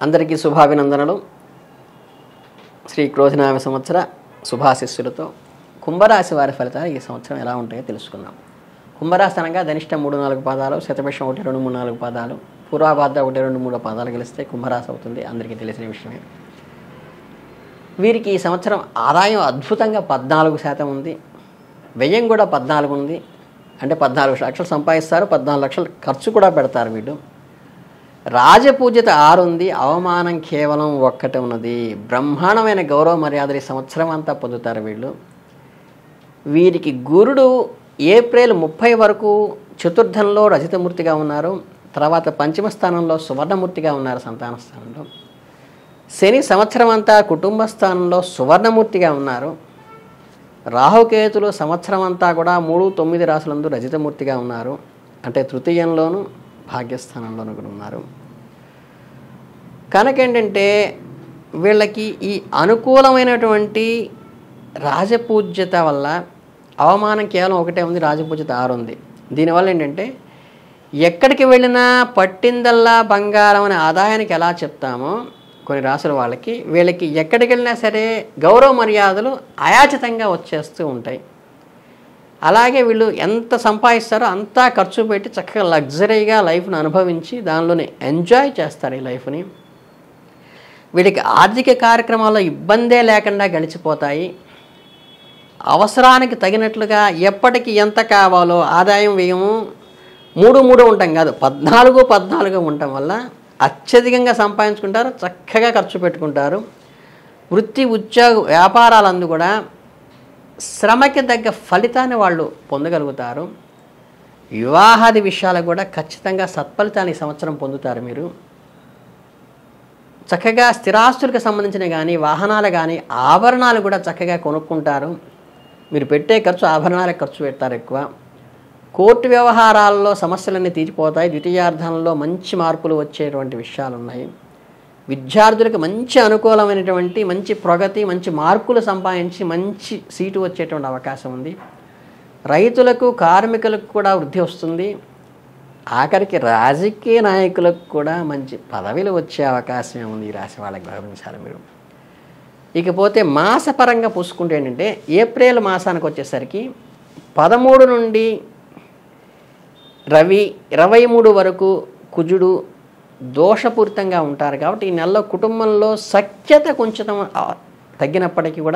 అందరికీ శుభాభినందనలు శ్రీ క్రోధినామ సంవత్సర శుభాశిస్సులతో కుంభరాశి వారి ఫలితాలు ఈ సంవత్సరం ఎలా ఉంటాయో తెలుసుకుందాం కుంభరాశి అనగా ధనిష్ట మూడు నాలుగు పాదాలు శతభిషం ఒకటి రెండు మూడు నాలుగు పాదాలు పూర్వాభాద్ర ఒకటి రెండు మూడు పాదాలు గెలిస్తే కుంభరాశి అవుతుంది అందరికీ తెలిసిన విషయమే వీరికి ఈ సంవత్సరం ఆదాయం అద్భుతంగా పద్నాలుగు శాతం ఉంది వ్యయం కూడా పద్నాలుగు ఉంది అంటే పద్నాలుగు లక్షలు సంపాదిస్తారు పద్నాలుగు లక్షలు ఖర్చు కూడా పెడతారు వీళ్ళు రాజపూజ్యత ఆరు ఉంది అవమానం కేవలం ఒక్కటే ఉన్నది బ్రహ్మాండమైన గౌరవ మర్యాదలు ఈ సంవత్సరం అంతా పొందుతారు వీళ్ళు వీరికి గురుడు ఏప్రిల్ ముప్పై వరకు చతుర్థంలో రజితమూర్తిగా ఉన్నారు తర్వాత పంచమ స్థానంలో సువర్ణమూర్తిగా ఉన్నారు సంతాన స్థానంలో శని సంవత్సరం అంతా కుటుంబ స్థానంలో సువర్ణమూర్తిగా ఉన్నారు రాహుకేతులు సంవత్సరం అంతా కూడా మూడు తొమ్మిది రాసులందు రజితమూర్తిగా ఉన్నారు అంటే తృతీయంలోను భాగ్యస్థానంలోనూ కూడా ఉన్నారు కనుక ఏంటంటే వీళ్ళకి ఈ అనుకూలమైనటువంటి రాజపూజ్యత వల్ల అవమానం కేవలం ఒకటే ఉంది రాజపూజ్యత ఆరు ఉంది దీనివల్ల ఏంటంటే ఎక్కడికి వెళ్ళినా పట్టిందల్లా బంగారం అనే ఆదాయానికి ఎలా చెప్తామో కొన్ని రాసుల వాళ్ళకి వీళ్ళకి ఎక్కడికి వెళ్ళినా సరే గౌరవ మర్యాదలు అయాచితంగా వచ్చేస్తూ ఉంటాయి అలాగే వీళ్ళు ఎంత సంపాదిస్తారో అంతా ఖర్చు పెట్టి చక్కగా లగ్జరీగా లైఫ్ను అనుభవించి దానిలోనే ఎంజాయ్ చేస్తారు ఈ లైఫ్ని వీడికి ఆర్థిక కార్యక్రమాల్లో ఇబ్బందే లేకుండా గడిచిపోతాయి అవసరానికి తగినట్లుగా ఎప్పటికి ఎంత కావాలో ఆదాయం వ్యయము మూడు మూడు ఉంటాం కాదు పద్నాలుగు పద్నాలుగు ఉండటం వల్ల అత్యధికంగా సంపాదించుకుంటారు చక్కగా ఖర్చు పెట్టుకుంటారు వృత్తి ఉద్యోగ వ్యాపారాలందు కూడా శ్రమకి తగ్గ ఫలితాన్ని వాళ్ళు పొందగలుగుతారు వివాహాది విషయాలు కూడా ఖచ్చితంగా సత్ఫలితాన్ని ఈ సంవత్సరం పొందుతారు మీరు చక్కగా స్థిరాస్తులకు సంబంధించిన కానీ వాహనాలు కానీ ఆభరణాలు కూడా చక్కగా కొనుక్కుంటారు మీరు పెట్టే ఖర్చు ఆభరణాలకు ఖర్చు పెడతారు ఎక్కువ కోర్టు వ్యవహారాల్లో సమస్యలన్నీ తీరిపోతాయి ద్వితీయార్థంలో మంచి మార్పులు వచ్చేటువంటి విషయాలు ఉన్నాయి విద్యార్థులకు మంచి అనుకూలమైనటువంటి మంచి ప్రగతి మంచి మార్కులు సంపాదించి మంచి సీటు వచ్చేటువంటి అవకాశం ఉంది రైతులకు కార్మికులకు కూడా వృద్ధి వస్తుంది ఆఖరికి రాజకీయ నాయకులకు కూడా మంచి పదవిలు వచ్చే అవకాశం ఉంది ఈ రాశి వాళ్ళకి గమనించాలి మీరు ఇకపోతే మాసపరంగా పూసుకుంటే ఏంటంటే ఏప్రిల్ మాసానికి వచ్చేసరికి పదమూడు నుండి రవి ఇరవై మూడు వరకు కుజుడు దోషపూరితంగా ఉంటారు కాబట్టి ఈ నెలలో కుటుంబంలో సఖ్యత కొంచెం ఆ, తగ్గినప్పటికీ కూడా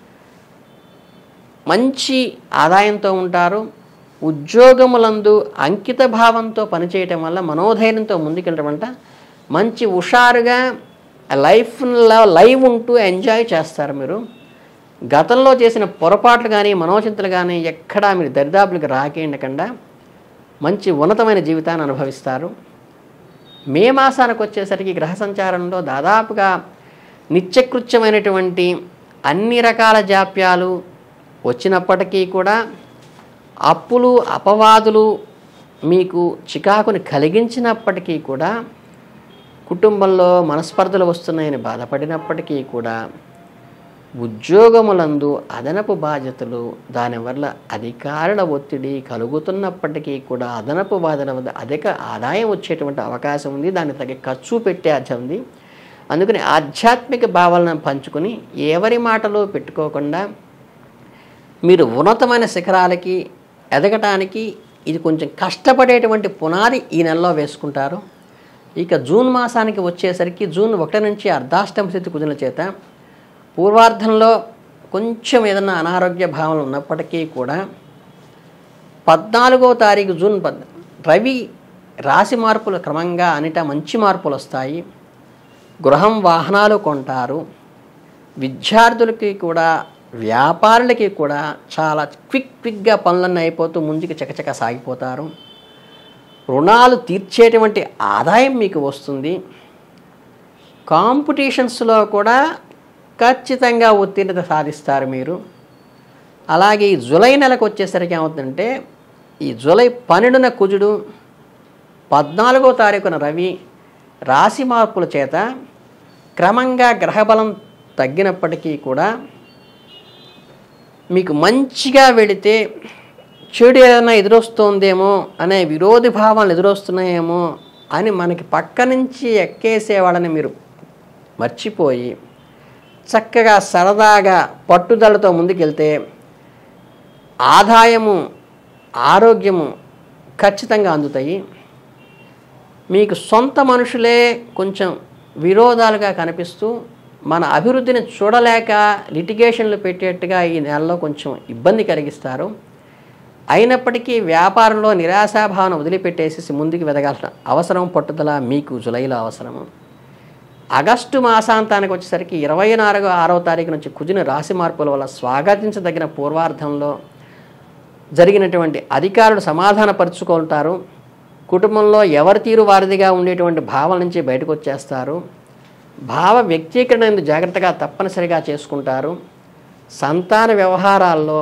మంచి ఆదాయంతో ఉంటారు ఉద్యోగములందు అంకిత భావంతో పనిచేయటం వల్ల మనోధైర్యంతో ముందుకెళ్ళడం వల్ల మంచి హుషారుగా లైఫ్లో లైవ్ ఉంటూ ఎంజాయ్ చేస్తారు మీరు గతంలో చేసిన పొరపాట్లు కానీ మనోచింతలు కానీ ఎక్కడా మీరు దరిదాపులకు రాకేయకుండా మంచి ఉన్నతమైన జీవితాన్ని అనుభవిస్తారు మే మాసానికి వచ్చేసరికి గ్రహ సంచారంలో దాదాపుగా నిత్యకృత్యమైనటువంటి అన్ని రకాల జాప్యాలు వచ్చినప్పటికీ కూడా అప్పులు అపవాదులు మీకు చికాకుని కలిగించినప్పటికీ కూడా కుటుంబంలో మనస్పర్ధలు వస్తున్నాయని బాధపడినప్పటికీ కూడా ఉద్యోగములందు అదనపు బాధ్యతలు దానివల్ల అధికారుల ఒత్తిడి కలుగుతున్నప్పటికీ కూడా అదనపు బాధల వల్ల అధిక ఆదాయం వచ్చేటువంటి అవకాశం ఉంది దానికి తగ్గ ఖర్చు పెట్టే అర్థం ఉంది అందుకని ఆధ్యాత్మిక భావాలను పంచుకొని ఎవరి మాటలు పెట్టుకోకుండా మీరు ఉన్నతమైన శిఖరాలకి ఎదగటానికి ఇది కొంచెం కష్టపడేటువంటి పునాది ఈ నెలలో వేసుకుంటారు ఇక జూన్ మాసానికి వచ్చేసరికి జూన్ ఒకటి నుంచి అర్ధాష్టమ స్థితి కుదిన చేత పూర్వార్ధంలో కొంచెం ఏదైనా అనారోగ్య భావనలు ఉన్నప్పటికీ కూడా పద్నాలుగో తారీఖు జూన్ పద్ రవి రాశి మార్పులు క్రమంగా అన్నిట మంచి మార్పులు వస్తాయి గృహం వాహనాలు కొంటారు విద్యార్థులకి కూడా వ్యాపారులకి కూడా చాలా క్విక్ క్విక్గా పనులన్నీ అయిపోతూ ముందుకు చకచక సాగిపోతారు రుణాలు తీర్చేటువంటి ఆదాయం మీకు వస్తుంది కాంపిటీషన్స్లో కూడా ఖచ్చితంగా ఉత్తీర్ణత సాధిస్తారు మీరు అలాగే ఈ జూలై నెలకు వచ్చేసరికి ఏమవుతుందంటే ఈ జూలై పన్నెండున కుజుడు పద్నాలుగో తారీఖున రవి రాశి మార్పుల చేత క్రమంగా గ్రహబలం తగ్గినప్పటికీ కూడా మీకు మంచిగా వెళితే చెడు ఏదైనా ఎదురొస్తోందేమో అనే విరోధి భావాలు ఎదురొస్తున్నాయేమో అని మనకి పక్క నుంచి ఎక్కేసే వాళ్ళని మీరు మర్చిపోయి చక్కగా సరదాగా పట్టుదలతో ముందుకెళ్తే ఆదాయము ఆరోగ్యము ఖచ్చితంగా అందుతాయి మీకు సొంత మనుషులే కొంచెం విరోధాలుగా కనిపిస్తూ మన అభివృద్ధిని చూడలేక లిటిగేషన్లు పెట్టేట్టుగా ఈ నెలలో కొంచెం ఇబ్బంది కలిగిస్తారు అయినప్పటికీ వ్యాపారంలో నిరాశాభావన వదిలిపెట్టేసి ముందుకు వెదగాల్సిన అవసరం పట్టుదల మీకు జులైలో అవసరము ఆగస్టు మాసాంతానికి వచ్చేసరికి ఇరవై నాలుగు ఆరో తారీఖు నుంచి కుదిన రాశి మార్పుల వల్ల స్వాగతించదగిన పూర్వార్ధంలో జరిగినటువంటి అధికారులు సమాధానపరుచుకుంటారు కుటుంబంలో ఎవరి తీరు వారిదిగా ఉండేటువంటి భావం నుంచి బయటకు వచ్చేస్తారు భావ వ్యక్తీకరణ ఎందు జాగ్రత్తగా తప్పనిసరిగా చేసుకుంటారు సంతాన వ్యవహారాల్లో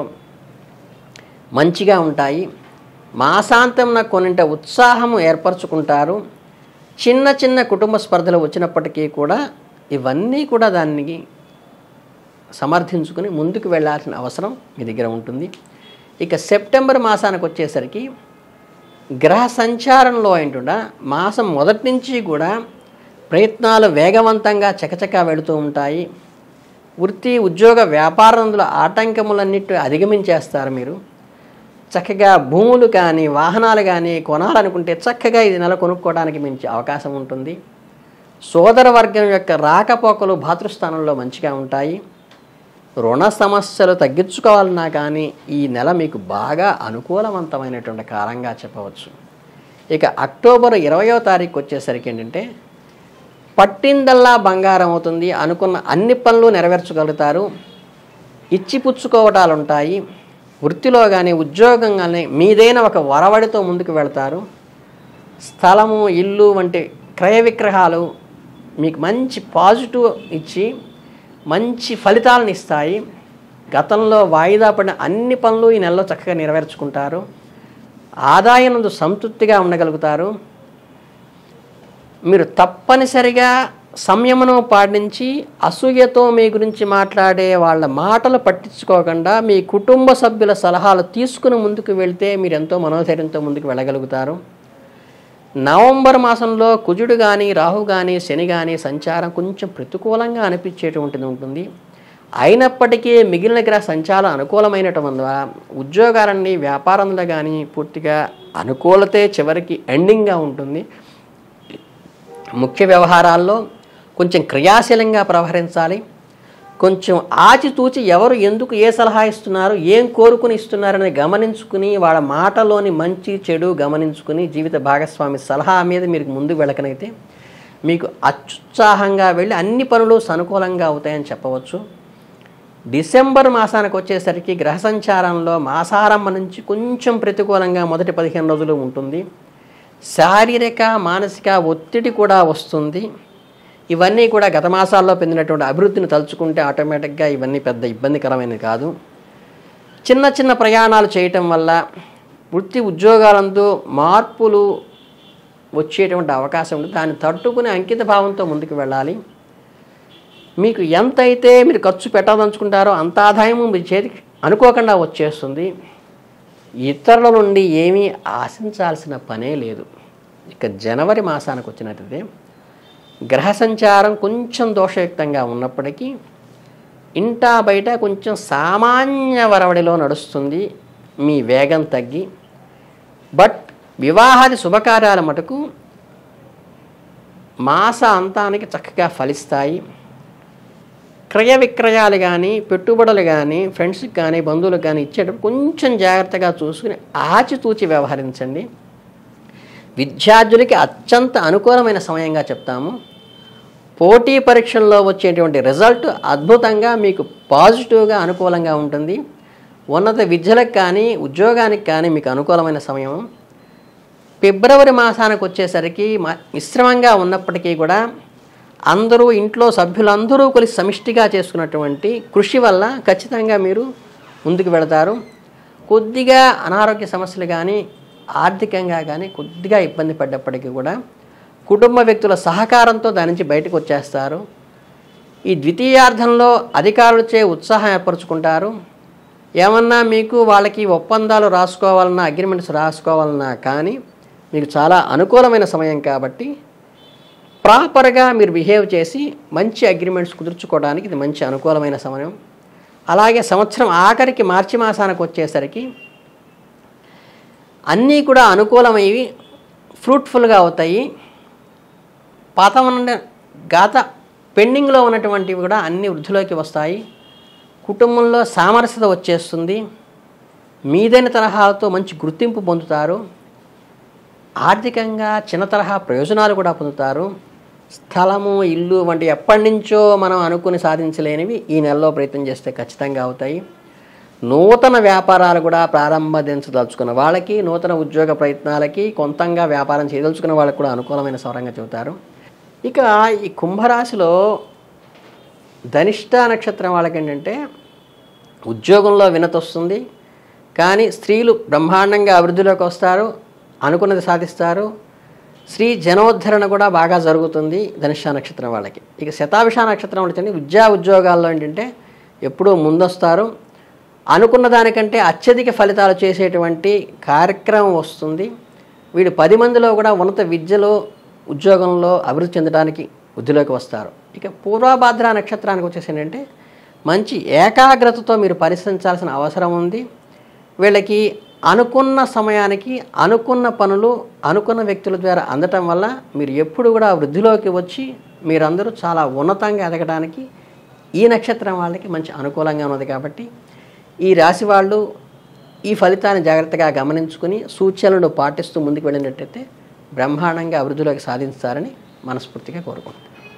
మంచిగా ఉంటాయి మాసాంతంన కొన్నింట ఉత్సాహము ఏర్పరచుకుంటారు చిన్న చిన్న కుటుంబ స్పర్ధలు వచ్చినప్పటికీ కూడా ఇవన్నీ కూడా దాన్ని సమర్థించుకుని ముందుకు వెళ్ళాల్సిన అవసరం మీ దగ్గర ఉంటుంది ఇక సెప్టెంబర్ మాసానికి వచ్చేసరికి గ్రహ సంచారంలో ఏంటుండా మాసం మొదటి నుంచి కూడా ప్రయత్నాలు వేగవంతంగా చకచకా వెళుతూ ఉంటాయి వృత్తి ఉద్యోగ వ్యాపారంలో ఆటంకములన్నిటి అధిగమించేస్తారు మీరు చక్కగా భూములు కానీ వాహనాలు కానీ కొనాలనుకుంటే చక్కగా ఇది నెల కొనుక్కోవడానికి మంచి అవకాశం ఉంటుంది సోదర వర్గం యొక్క రాకపోకలు భాతృస్థానంలో మంచిగా ఉంటాయి రుణ సమస్యలు తగ్గించుకోవాలన్నా కానీ ఈ నెల మీకు బాగా అనుకూలవంతమైనటువంటి కాలంగా చెప్పవచ్చు ఇక అక్టోబర్ ఇరవయో తారీఖు వచ్చేసరికి ఏంటంటే పట్టిందల్లా బంగారం అవుతుంది అనుకున్న అన్ని పనులు నెరవేర్చగలుగుతారు ఇచ్చిపుచ్చుకోవటాలు ఉంటాయి వృత్తిలో కానీ ఉద్యోగం కానీ మీదైన ఒక వరవడితో ముందుకు వెళ్తారు స్థలము ఇల్లు వంటి క్రయ విక్రయాలు మీకు మంచి పాజిటివ్ ఇచ్చి మంచి ఫలితాలను ఇస్తాయి గతంలో వాయిదా పడిన అన్ని పనులు ఈ నెలలో చక్కగా నెరవేర్చుకుంటారు ఆదాయం నందు సంతృప్తిగా ఉండగలుగుతారు మీరు తప్పనిసరిగా సంయమనం పాటించి అసూయతో మీ గురించి మాట్లాడే వాళ్ళ మాటలు పట్టించుకోకుండా మీ కుటుంబ సభ్యుల సలహాలు తీసుకుని ముందుకు వెళ్తే మీరు ఎంతో మనోధైర్యంతో ముందుకు వెళ్ళగలుగుతారు నవంబర్ మాసంలో కుజుడు కానీ రాహు కానీ శని కానీ సంచారం కొంచెం ప్రతికూలంగా అనిపించేటువంటిది ఉంటుంది అయినప్పటికీ మిగిలిన గ్రహ సంచారం అనుకూలమైనటువంటి వల్ల ఉద్యోగాలన్నీ వ్యాపారంలో కానీ పూర్తిగా అనుకూలతే చివరికి ఎండింగ్గా ఉంటుంది ముఖ్య వ్యవహారాల్లో కొంచెం క్రియాశీలంగా ప్రవహరించాలి కొంచెం ఆచితూచి ఎవరు ఎందుకు ఏ సలహా ఇస్తున్నారు ఏం కోరుకుని ఇస్తున్నారని గమనించుకుని వాళ్ళ మాటలోని మంచి చెడు గమనించుకుని జీవిత భాగస్వామి సలహా మీద మీరు ముందుకు వెళ్ళకనైతే మీకు అత్యుత్సాహంగా వెళ్ళి అన్ని పనులు సానుకూలంగా అవుతాయని చెప్పవచ్చు డిసెంబర్ మాసానికి వచ్చేసరికి గ్రహ సంచారంలో మాసారంభ నుంచి కొంచెం ప్రతికూలంగా మొదటి పదిహేను రోజులు ఉంటుంది శారీరక మానసిక ఒత్తిడి కూడా వస్తుంది ఇవన్నీ కూడా గత మాసాల్లో పొందినటువంటి అభివృద్ధిని తలుచుకుంటే ఆటోమేటిక్గా ఇవన్నీ పెద్ద ఇబ్బందికరమైనవి కాదు చిన్న చిన్న ప్రయాణాలు చేయటం వల్ల వృత్తి ఉద్యోగాలందు మార్పులు వచ్చేటువంటి అవకాశం ఉంది దాన్ని తట్టుకుని అంకిత భావంతో ముందుకు వెళ్ళాలి మీకు ఎంతైతే మీరు ఖర్చు పెట్టదలుచుకుంటారో అంత ఆదాయము మీ చేతికి అనుకోకుండా వచ్చేస్తుంది ఇతరుల నుండి ఏమీ ఆశించాల్సిన పనే లేదు ఇక జనవరి మాసానికి వచ్చినట్టయితే గ్రహ సంచారం కొంచెం దోషయుక్తంగా ఉన్నప్పటికీ ఇంటా బయట కొంచెం సామాన్య వరవడిలో నడుస్తుంది మీ వేగం తగ్గి బట్ వివాహాది శుభకార్యాల మటుకు మాస అంతానికి చక్కగా ఫలిస్తాయి క్రయ విక్రయాలు కానీ పెట్టుబడులు కానీ ఫ్రెండ్స్కి కానీ బంధువులకు కానీ ఇచ్చేటప్పుడు కొంచెం జాగ్రత్తగా చూసుకుని ఆచితూచి వ్యవహరించండి విద్యార్థులకి అత్యంత అనుకూలమైన సమయంగా చెప్తాము పోటీ పరీక్షల్లో వచ్చేటువంటి రిజల్ట్ అద్భుతంగా మీకు పాజిటివ్గా అనుకూలంగా ఉంటుంది ఉన్నత విద్యలకు కానీ ఉద్యోగానికి కానీ మీకు అనుకూలమైన సమయం ఫిబ్రవరి మాసానికి వచ్చేసరికి మ- మిశ్రమంగా ఉన్నప్పటికీ కూడా అందరూ ఇంట్లో సభ్యులందరూ కలిసి సమిష్టిగా చేసుకున్నటువంటి కృషి వల్ల ఖచ్చితంగా మీరు ముందుకు వెళతారు కొద్దిగా అనారోగ్య సమస్యలు కానీ ఆర్థికంగా కానీ కొద్దిగా ఇబ్బంది పడ్డప్పటికీ కూడా కుటుంబ వ్యక్తుల సహకారంతో దాని నుంచి బయటకు వచ్చేస్తారు ఈ ద్వితీయార్థంలో అధికారులచే ఉత్సాహం ఏర్పరచుకుంటారు ఏమన్నా మీకు వాళ్ళకి ఒప్పందాలు రాసుకోవాలన్నా అగ్రిమెంట్స్ రాసుకోవాలన్నా కానీ మీకు చాలా అనుకూలమైన సమయం కాబట్టి ప్రాపర్గా మీరు బిహేవ్ చేసి మంచి అగ్రిమెంట్స్ కుదుర్చుకోవడానికి ఇది మంచి అనుకూలమైన సమయం అలాగే సంవత్సరం ఆఖరికి మార్చి మాసానికి వచ్చేసరికి అన్నీ కూడా అనుకూలమైవి ఫ్రూట్ఫుల్గా అవుతాయి పాత ఉన్న గత పెండింగ్లో ఉన్నటువంటివి కూడా అన్ని వృద్ధిలోకి వస్తాయి కుటుంబంలో సామరస్యత వచ్చేస్తుంది మీదైన తరహాలతో మంచి గుర్తింపు పొందుతారు ఆర్థికంగా చిన్న తరహా ప్రయోజనాలు కూడా పొందుతారు స్థలము ఇల్లు వంటి ఎప్పటి నుంచో మనం అనుకుని సాధించలేనివి ఈ నెలలో ప్రయత్నం చేస్తే ఖచ్చితంగా అవుతాయి నూతన వ్యాపారాలు కూడా ప్రారంభించదలుచుకున్న వాళ్ళకి నూతన ఉద్యోగ ప్రయత్నాలకి కొంతంగా వ్యాపారం చేయదలుచుకున్న వాళ్ళకి కూడా అనుకూలమైన సౌరంగా చెబుతారు ఇక ఈ కుంభరాశిలో ధనిష్ట నక్షత్రం వాళ్ళకి ఏంటంటే ఉద్యోగంలో వినతి వస్తుంది కానీ స్త్రీలు బ్రహ్మాండంగా అభివృద్ధిలోకి వస్తారు అనుకున్నది సాధిస్తారు స్త్రీ జనోద్ధరణ కూడా బాగా జరుగుతుంది ధనుష నక్షత్రం వాళ్ళకి ఇక శతాభిష నక్షత్రం వాళ్ళకి విద్యా ఉద్యోగాల్లో ఏంటంటే ఎప్పుడూ ముందొస్తారు అనుకున్న దానికంటే అత్యధిక ఫలితాలు చేసేటువంటి కార్యక్రమం వస్తుంది వీడు పది మందిలో కూడా ఉన్నత విద్యలో ఉద్యోగంలో అభివృద్ధి చెందడానికి వృద్ధిలోకి వస్తారు ఇక పూర్వభాద్ర నక్షత్రానికి వచ్చేసి ఏంటంటే మంచి ఏకాగ్రతతో మీరు పరిశ్రమించాల్సిన అవసరం ఉంది వీళ్ళకి అనుకున్న సమయానికి అనుకున్న పనులు అనుకున్న వ్యక్తుల ద్వారా అందటం వల్ల మీరు ఎప్పుడు కూడా వృద్ధిలోకి వచ్చి మీరందరూ చాలా ఉన్నతంగా ఎదగడానికి ఈ నక్షత్రం వాళ్ళకి మంచి అనుకూలంగా ఉన్నది కాబట్టి ఈ రాశి వాళ్ళు ఈ ఫలితాన్ని జాగ్రత్తగా గమనించుకుని సూచనలను పాటిస్తూ ముందుకు వెళ్ళినట్టయితే బ్రహ్మాండంగా అభివృద్ధిలోకి సాధిస్తారని మనస్ఫూర్తిగా కోరుకుంటున్నాను